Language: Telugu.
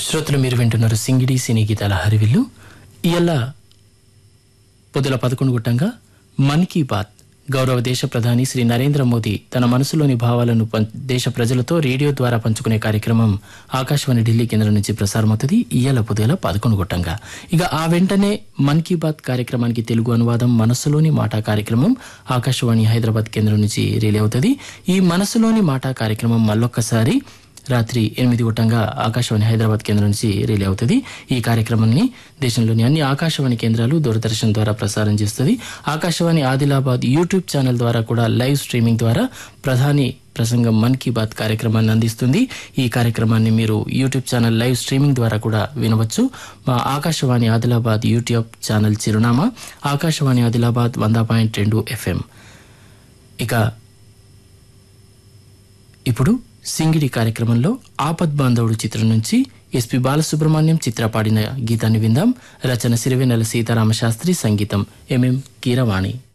శ్రోతలు మీరు వింటున్నారు సింగిడి సినీ గీతాల హరివిల్లు ఇయల్ల పొద్దుల పదకొండు గుట్టంగా మన్ కీ బాత్ గౌరవ దేశ ప్రధాని శ్రీ నరేంద్ర మోదీ తన మనసులోని భావాలను పం- దేశ ప్రజలతో రేడియో ద్వారా పంచుకునే కార్యక్రమం ఆకాశవాణి ఢిల్లీ కేంద్రం నుంచి ప్రసారమవుతుంది ఇయ్యాల పొద్దుల పదకొండు గుట్టంగా ఇక ఆ వెంటనే మన్ కీ బాత్ కార్యక్రమానికి తెలుగు అనువాదం మనసులోని మాట కార్యక్రమం ఆకాశవాణి హైదరాబాద్ కేంద్రం నుంచి రిలే అవుతుంది ఈ మనసులోని మాట కార్యక్రమం మళ్ళొక్కసారి రాత్రి ఎనిమిది గుట్టంగా ఆకాశవాణి హైదరాబాద్ కేంద్రం నుంచి రిలే అవుతుంది ఈ కార్యక్రమాన్ని దేశంలోని అన్ని ఆకాశవాణి కేంద్రాలు దూరదర్శన్ ద్వారా ప్రసారం చేస్తుంది ఆకాశవాణి ఆదిలాబాద్ యూట్యూబ్ ఛానల్ ద్వారా కూడా లైవ్ స్ట్రీమింగ్ ద్వారా ప్రధాని ప్రసంగం మన్ కీ బాత్ కార్యక్రమాన్ని అందిస్తుంది ఈ కార్యక్రమాన్ని మీరు యూట్యూబ్ ఛానల్ లైవ్ స్ట్రీమింగ్ ద్వారా కూడా వినవచ్చు మా ఆకాశవాణి ఆదిలాబాద్ యూట్యూబ్ ఛానల్ చిరునామా ఆకాశవాణి ఆదిలాబాద్ వంద పాయింట్ రెండు ఎఫ్ఎం ఇక ఇప్పుడు సింగిడి కార్యక్రమంలో ఆపద్ బాంధవుడు చిత్రం నుంచి ఎస్పి బాలసుబ్రహ్మణ్యం చిత్ర పాడిన గీతాన్ని విందాం రచన సిరివెన్నెల సీతారామ శాస్త్రి సంగీతం ఎంఎం కీరవాణి